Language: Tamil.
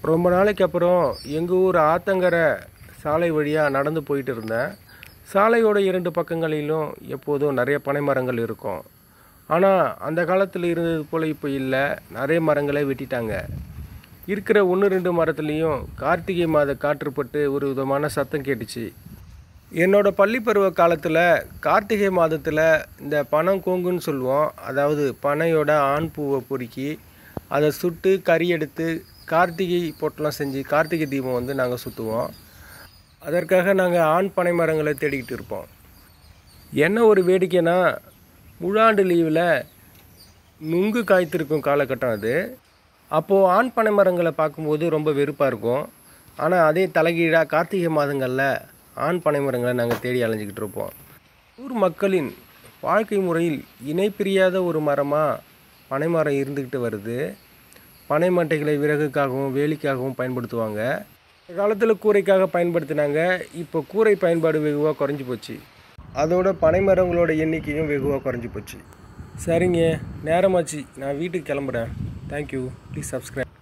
ரொம்ப நாளைக்கு அப்புறம் எங்கள் ஊர் ஆத்தங்கரை சாலை வழியாக நடந்து போயிட்டு இருந்தேன் சாலையோட இரண்டு பக்கங்களிலும் எப்போதும் நிறைய பனை மரங்கள் இருக்கும் ஆனால் அந்த காலத்தில் இருந்தது போல் இப்போ இல்லை நிறைய மரங்களை வெட்டிட்டாங்க இருக்கிற ஒன்று ரெண்டு மரத்துலேயும் கார்த்திகை மாத காற்றுப்பட்டு ஒரு விதமான சத்தம் கேட்டுச்சு என்னோட பள்ளி பருவ காலத்தில் கார்த்திகை மாதத்தில் இந்த பனம் கோங்குன்னு சொல்லுவோம் அதாவது பனையோட ஆண் பூவை பொறுக்கி அதை சுட்டு கறி எடுத்து கார்த்திகை பொட்டலம் செஞ்சு கார்த்திகை தீபம் வந்து நாங்கள் சுற்றுவோம் அதற்காக நாங்கள் ஆண் பனை மரங்களை தேடிக்கிட்டு இருப்போம் என்ன ஒரு வேடிக்கைனா முழாண்டு லீவில் நுங்கு காய்த்திருக்கும் காலகட்டம் அது அப்போது ஆண் பனை மரங்களை பார்க்கும்போது ரொம்ப வெறுப்பாக இருக்கும் ஆனால் அதே தலைகீழாக கார்த்திகை மாதங்களில் ஆண் பனை மரங்களை நாங்கள் தேடி அலைஞ்சிக்கிட்டு இருப்போம் ஊர் மக்களின் வாழ்க்கை முறையில் இணை பிரியாத ஒரு மரமாக பனை மரம் இருந்துக்கிட்டு வருது பனை மட்டைகளை விறகுக்காகவும் வேலிக்காகவும் பயன்படுத்துவாங்க இந்த காலத்தில் கூரைக்காக பயன்படுத்தினாங்க இப்போ கூரை பயன்பாடு வெகுவாக குறைஞ்சி போச்சு அதோட பனை மரங்களோட எண்ணிக்கையும் வெகுவாக குறைஞ்சி போச்சு சரிங்க நேரமாச்சு நான் வீட்டுக்கு கிளம்புறேன் தேங்க்யூ ப்ளீஸ் சப்ஸ்கிரைப்